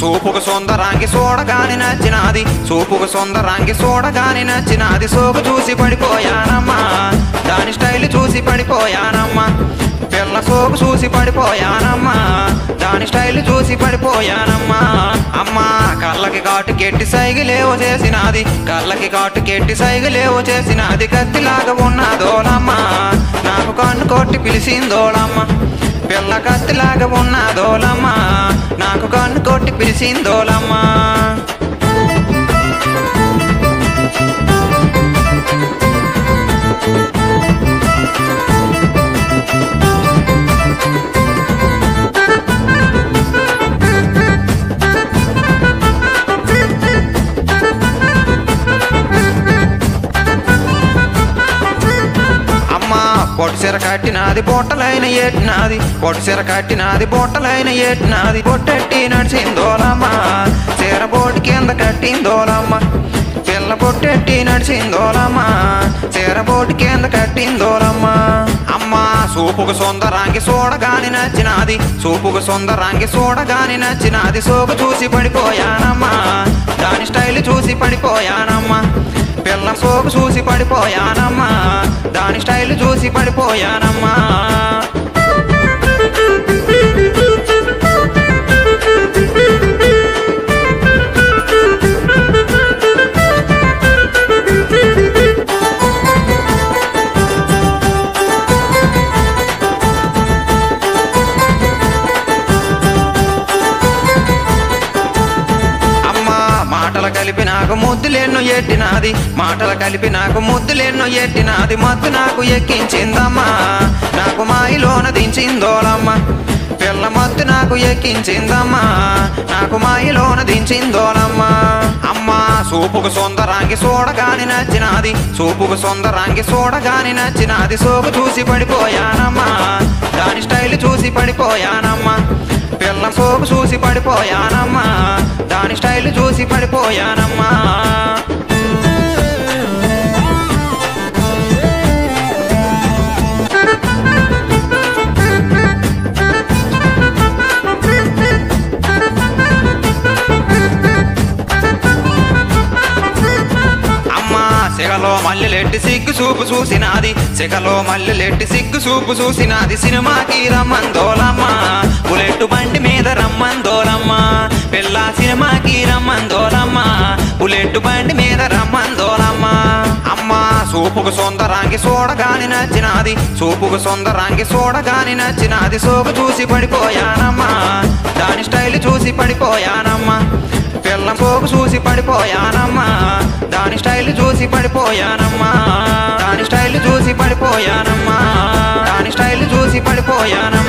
సూపుకు సుందరాంగి చూడగాని నచ్చినాది సూపుకు సుందరాంగి చూడగాని నచ్చినాది సోకు చూసి పడిపోయానమ్మా దాని స్టైల్ చూసి పడిపోయానమ్మా పిల్ల సోకు చూసి పడిపోయానమ్మా దాని స్టైల్ చూసి పడిపోయానమ్మా అమ్మా కళ్ళకి కాటు కెట్టి సైగలేవో చేసినాది కళ్ళకి కాటు కెట్టి సైగలేవో చేసినాది కత్తిలాగా ఉన్నదోలమ్మా నాకు కన్ను కొట్టి పిలిచిందోలమ్మ పిల్ల కత్తిలాగా ఉన్నదోలమ్మా నాకు కన్ను కొట్టి పిలిచిందోలమ్మా అమ్మా పొట్టు సిర కట్టినాది బొట్టలైన ఏటినాది పొట్టు సిర కట్టినాది బొట్టలైన ఏటినాది పొట్టెట్టి నడిచిందోలమ్మా చీర బోటు కింద కట్టిందోలమ్మ పిల్ల పొట్టెట్టి నడిచిందోలమ్మా చీర బోటు కింద కట్టిందోలమ్మా అమ్మా సూపుకు సుందరాంగి చూడగాని నచ్చినాది సూపుకు సుందరాంగి చూడగాని నచ్చినాది సోకు చూసి పడిపోయానమ్మా దాని స్టైల్ చూసి పడిపోయానమ్మా పిల్ల సోకు చూసి పడిపోయానమ్మా దాని స్టైల్ చూసి పడిపోయానమ్మా అమ్మా మాటలు కలిపి నాకు ముద్దులెన్నో ఎట్టినాది మాటలు కలిపి నాకు ముద్దులెన్నో ఎట్టినాది మత్తు నాకు ఎక్కించిందమ్మా నాకు మాయిలోన దించిందోలమ్మ పిల్ల మత్తు నాకు ఎక్కించిందమ్మా నాకు మాయిలోన దించిందోలమ్మా అమ్మా సూపుకు సుందరాంగి చూడగాని నచ్చినాది సూపుకు సుందరాంగి చూడగాని నచ్చినాది సోకు చూసి పడిపోయానమ్మా దాని స్టైల్ చూసి పడిపోయానమ్మా పిల్ల సోకు చూసి పడిపోయానమ్మా దాని స్టైల్ చూసి పడిపోయానమ్మా అమ్మా సిగలో మల్లెలెట్టి సిగ్గు చూపు చూసినాది సిగలో మల్లెలెట్టి సిగ్గు చూపు చూసినాది సినిమాకి రమ్మందోలమ్మా బుల్లెట్ బండి మీద రమ్మందోలమ్మా పిల్ల సినిమాకి రమ్మందోలమ్మా బుల్లెట్ బండి మీద రమ్మందోలమ్మా అమ్మా సూపుకు సుందరాంగి చూడగాని నచ్చినాది సూపుకు సుందరాంగి చూడగాని నచ్చినాది సోకు చూసి పడిపోయానమ్మా దాని స్టైల్ చూసి పడిపోయానమ్మా పిల్ల సోకు చూసి పడిపోయానమ్మా దాని స్టైల్ చూసి పడిపోయానమ్మా దాని స్టైల్ చూసి పడిపోయానమ్మా దాని స్టైల్ చూసి పడిపోయానమ్మా